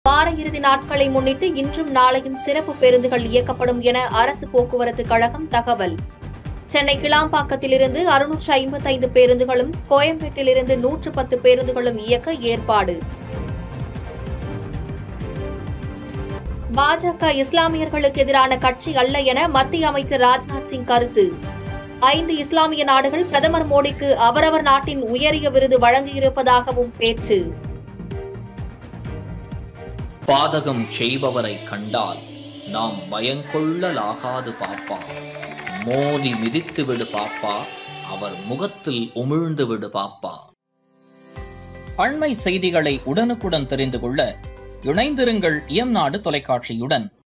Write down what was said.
வார இறுதி நாட்களை முன்னிட்டு இன்றும் நாளையும் சிறப்பு பேருந்துகள் இயக்கப்படும் என அரசு போக்குவரத்து கழகம் தகவல் சென்னை கிளாம்பாக்கத்திலிருந்து அறுநூற்று ஐம்பத்தைந்து பேருந்துகளும் கோயம்பேட்டிலிருந்து நூற்று பத்து பேருந்துகளும் இயக்க ஏற்பாடு பாஜக இஸ்லாமியர்களுக்கு எதிரான கட்சி அல்ல என மத்திய அமைச்சர் ராஜ்நாத் சிங் கருத்து ஐந்து இஸ்லாமிய நாடுகள் பிரதமர் மோடிக்கு அவரவர் நாட்டின் உயரிய விருது வழங்கியிருப்பதாகவும் பேச்சு பாதகம் செய்பவரை கண்டால் நாம் பயங்கொள்ளலாகாது பாப்பா மோதி மிதித்து விடு பாப்பா அவர் முகத்தில் உமிழ்ந்து விடு பாப்பா அண்மை செய்திகளை உடனுக்குடன் தெரிந்து கொள்ள இணைந்திருங்கள் இயம்நாடு தொலைக்காட்சியுடன்